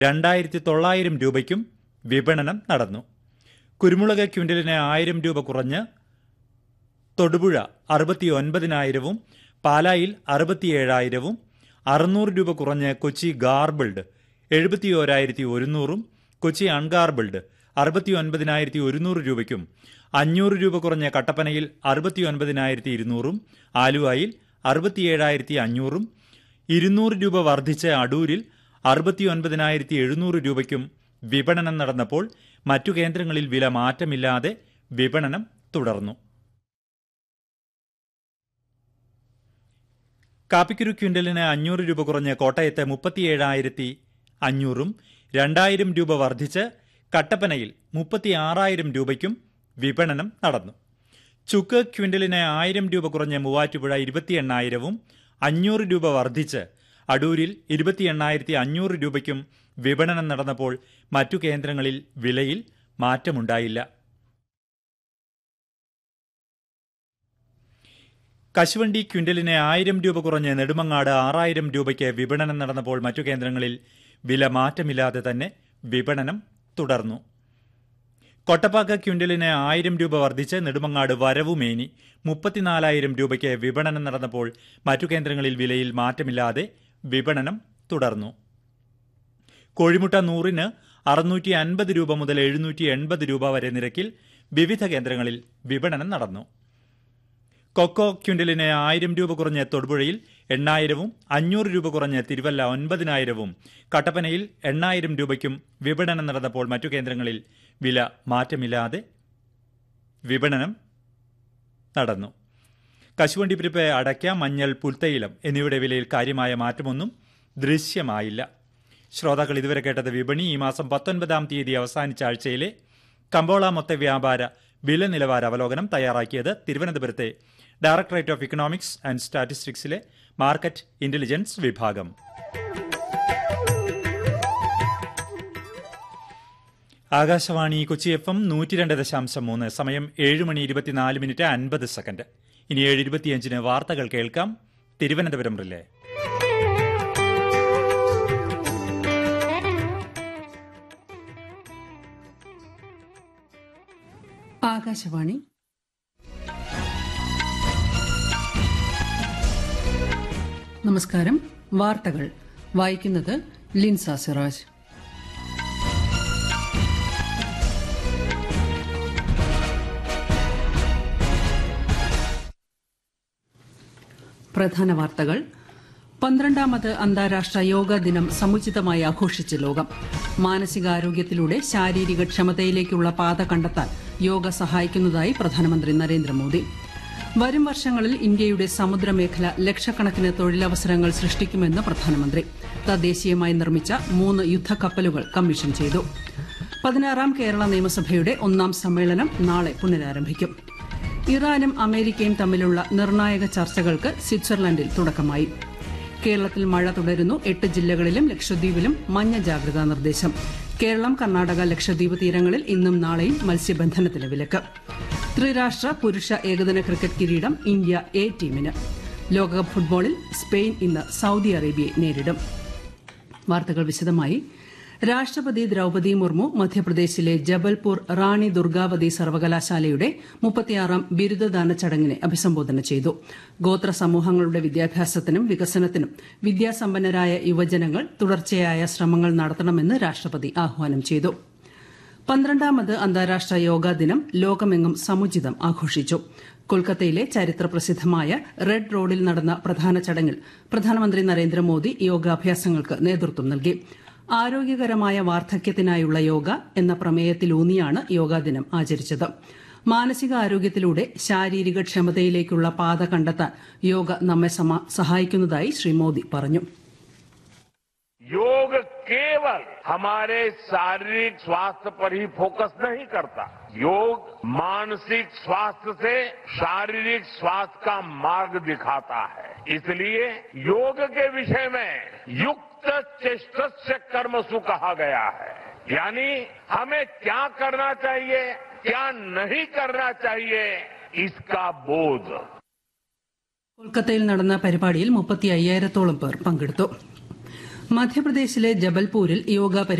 രണ്ടായിരത്തി തൊള്ളായിരം രൂപയ്ക്കും വിപണനം നടന്നു കുരുമുളക് ക്വിൻ്റലിന് ആയിരം രൂപ കുറഞ്ഞ് തൊടുപുഴ അറുപത്തി ഒൻപതിനായിരവും പാലായിൽ അറുപത്തിയേഴായിരവും അറുന്നൂറ് രൂപ കുറഞ്ഞ് കൊച്ചി ഗാർബിൾഡ് എഴുപത്തി ഓരായിരത്തി ഒരുന്നൂറും കൊച്ചി അൺഗാർബിൾഡ് അറുപത്തി ഒൻപതിനായിരത്തി ഒരുന്നൂറ് രൂപയ്ക്കും അഞ്ഞൂറ് രൂപ കുറഞ്ഞ കട്ടപ്പനയിൽ അറുപത്തി ഒൻപതിനായിരത്തി ഇരുന്നൂറും ആലുവായിൽ അറുപത്തിയേഴായിരത്തി അഞ്ഞൂറും ഇരുന്നൂറ് രൂപ വർദ്ധിച്ച അടൂരിൽ അറുപത്തി ഒൻപതിനായിരത്തി എഴുന്നൂറ് രൂപയ്ക്കും വിപണനം നടന്നപ്പോൾ മറ്റു കേന്ദ്രങ്ങളിൽ വില മാറ്റമില്ലാതെ വിപണനം തുടർന്നു കാപ്പിക്കുരു ക്വിൻ്റലിന് അഞ്ഞൂറ് രൂപ കുറഞ്ഞ് കോട്ടയത്ത് മുപ്പത്തിയേഴായിരത്തി അഞ്ഞൂറും രണ്ടായിരം രൂപ വർദ്ധിച്ച് കട്ടപ്പനയിൽ മുപ്പത്തിയാറായിരം രൂപയ്ക്കും വിപണനം നടന്നു ചുക്ക് ക്വിൻ്റലിന് ആയിരം രൂപ കുറഞ്ഞ് മൂവാറ്റുപുഴ ഇരുപത്തി എണ്ണായിരവും അഞ്ഞൂറ് രൂപ വർദ്ധിച്ച് അടൂരിൽ ഇരുപത്തി എണ്ണായിരത്തി അഞ്ഞൂറ് രൂപയ്ക്കും വിപണനം നടന്നപ്പോൾ മറ്റു കേന്ദ്രങ്ങളിൽ വിലയിൽ മാറ്റമുണ്ടായില്ല കശുവണ്ടി ക്വിൻ്റലിന് ആയിരം രൂപ കുറഞ്ഞ് നെടുമങ്ങാട് ആറായിരം രൂപയ്ക്ക് വിപണനം നടന്നപ്പോൾ മറ്റു കേന്ദ്രങ്ങളിൽ വില മാറ്റമില്ലാതെ തന്നെ വിപണനം തുടർന്നു കൊട്ടപ്പാക്ക ക്വിൻ്റലിന് ആയിരം രൂപ വർദ്ധിച്ച് നെടുമങ്ങാട് വരവുമേനി മുപ്പത്തിനാലായിരം രൂപയ്ക്ക് വിപണനം നടന്നപ്പോൾ മറ്റു കേന്ദ്രങ്ങളിൽ വിലയിൽ മാറ്റമില്ലാതെ വിപണനം തുടർന്നു കോഴിമുട്ട നൂറിന് അറുന്നൂറ്റി അൻപത് രൂപ മുതൽ എഴുന്നൂറ്റി എൺപത് രൂപ വരെ നിരക്കിൽ വിവിധ കേന്ദ്രങ്ങളിൽ വിപണനം നടന്നു കൊക്കോ ക്വിൻ്റലിന് ആയിരം രൂപ കുറഞ്ഞ് തൊടുപുഴയിൽ എണ്ണായിരവും അഞ്ഞൂറ് രൂപ കുറഞ്ഞ് തിരുവല്ല ഒൻപതിനായിരവും കട്ടപ്പനയിൽ എണ്ണായിരം രൂപയ്ക്കും വിപണനം നടന്നപ്പോൾ മറ്റു കേന്ദ്രങ്ങളിൽ വില മാറ്റമില്ലാതെ വിപണനം നടന്നു കശുവണ്ടി പരിപ്പ് അടയ്ക്ക മഞ്ഞൾ പുൽത്തൈലം എന്നിവയുടെ വിലയിൽ കാര്യമായ മാറ്റമൊന്നും ദൃശ്യമായില്ല ശ്രോതാക്കൾ ഇതുവരെ കേട്ടത് വിപണി ഈ മാസം പത്തൊൻപതാം തീയതി അവസാനിച്ച ആഴ്ചയിലെ കമ്പോള മൊത്ത വ്യാപാര വില നിലവാര അവലോകനം തയ്യാറാക്കിയത് തിരുവനന്തപുരത്തെ ഡയറക്ടറേറ്റ് ഓഫ് ഇക്കണോമിക്സ് ആൻഡ് സ്റ്റാറ്റിസ്റ്റിക്സിലെ മാർക്കറ്റ് ഇന്റലിജൻസ് വിഭാഗം ആകാശവാണി കൊച്ചി എഫ് എം നൂറ്റി രണ്ട് ദശാംശം മൂന്ന് സമയം ഏഴ് മണി ഇരുപത്തിനാല് മിനിറ്റ് അൻപത് സെക്കൻഡ് ഇനി ഏഴ് ഇരുപത്തിയഞ്ചിന് വാർത്തകൾ കേൾക്കാം തിരുവനന്തപുരം റിലേ ആകാശവാണി നമസ്കാരം വാർത്തകൾ വായിക്കുന്നത് ലിൻസ സിറാജ് പ്രധാന വാർത്തകൾ പന്ത്രണ്ടാമത് അന്താരാഷ്ട്ര യോഗ ദിനം സമുചിതമായി ആഘോഷിച്ച് ലോകം മാനസികാരോഗ്യത്തിലൂടെ ശാരീരിക ക്ഷമതയിലേക്കുള്ള പാത കണ്ടെത്താൻ യോഗ സഹായിക്കുന്നതായി പ്രധാനമന്ത്രി നരേന്ദ്രമോദി വരും വർഷങ്ങളിൽ ഇന്ത്യയുടെ സമുദ്രമേഖല ലക്ഷക്കണക്കിന് തൊഴിലവസരങ്ങൾ സൃഷ്ടിക്കുമെന്ന് പ്രധാനമന്ത്രി തദ്ദേശീയമായി നിർമ്മിച്ച മൂന്ന് യുദ്ധക്കപ്പലുകൾ കമ്മീഷൻ ചെയ്തു പതിനാറാം കേരള നിയമസഭയുടെ ഒന്നാം സമ്മേളനം നാളെ പുനരാരംഭിക്കും ഇറാനും അമേരിക്കയും തമ്മിലുള്ള നിർണായക ചർച്ചകൾക്ക് സ്വിറ്റ്സർലൻഡിൽ തുടക്കമായി കേരളത്തിൽ മഴ തുടരുന്നു എട്ട് ജില്ലകളിലും ലക്ഷദ്വീപിലും മഞ്ഞ ജാഗ്രതാ നിർദ്ദേശം കേരളം കർണാടക ലക്ഷദ്വീപ് തീരങ്ങളിൽ ഇന്നും നാളെയും മത്സ്യബന്ധനത്തിന് വിലക്ക് ത്രിരാഷ്ട്ര പുരുഷ ഏകദിന ക്രിക്കറ്റ് കിരീടം ഇന്ത്യ എ ടീമിന് ലോകകപ്പ് ഫുട്ബോളിൽ സ്പെയിൻ ഇന്ന് സൌദി അറേബ്യയെ നേരിടും വാർത്തകൾ വിശദമായി രാഷ്ട്രപതി ദ്രൌപദി മുർമു മധ്യപ്രദേശിലെ ജബൽപൂർ റാണി ദുർഗാവതി സർവകലാശാലയുടെ മുപ്പത്തിയാറാം ബിരുദദാന ചടങ്ങിനെ അഭിസംബോധന ചെയ്തു ഗോത്ര സമൂഹങ്ങളുടെ വിദ്യാഭ്യാസത്തിനും വികസനത്തിനും വിദ്യാസമ്പന്നരായ യുവജനങ്ങൾ തുടർച്ചയായ ശ്രമങ്ങൾ നടത്തണമെന്ന് രാഷ്ട്രപതി ആഹ്വാനം ചെയ്തു പന്ത്രണ്ടാമത് അന്താരാഷ്ട്ര യോഗാ ദിനം ലോകമെങ്ങും സമുചിതം ആഘോഷിച്ചു കൊൽക്കത്തയിലെ ചരിത്ര പ്രസിദ്ധമായ റെഡ് റോഡിൽ നടന്ന പ്രധാന ചടങ്ങിൽ പ്രധാനമന്ത്രി നരേന്ദ്രമോദി യോഗാഭ്യാസങ്ങൾക്ക് നേതൃത്വം നൽകി ആരോഗ്യകരമായ വാർദ്ധക്യത്തിനായുള്ള യോഗ എന്ന പ്രമേയത്തിലൂന്നിയാണ് യോഗാ ദിനം ആചരിച്ചത് മാനസികാരോഗ്യത്തിലൂടെ ശാരീരിക ക്ഷമതയിലേക്കുള്ള പാത കണ്ടെത്താൻ യോഗ നമ്മെ സഹായിക്കുന്നതായി ശ്രീ മോദി പറഞ്ഞു योग केवल हमारे शारीरिक स्वास्थ्य पर ही फोकस नहीं करता योग मानसिक स्वास्थ्य से शारीरिक स्वास्थ्य का मार्ग दिखाता है इसलिए योग के विषय में युक्त चेष्टस्य कर्मसु कहा गया है यानी हमें क्या करना चाहिए क्या नहीं करना चाहिए इसका बोध കൊൽക്കത്തയിൽ നടന്ന പരിപാടിയിൽ മുപ്പത്തി അയ്യായിരത്തോളം പേർ പങ്കെടുത്തു മധ്യപ്രദേശിലെ ജബൽപൂരിൽ യോഗ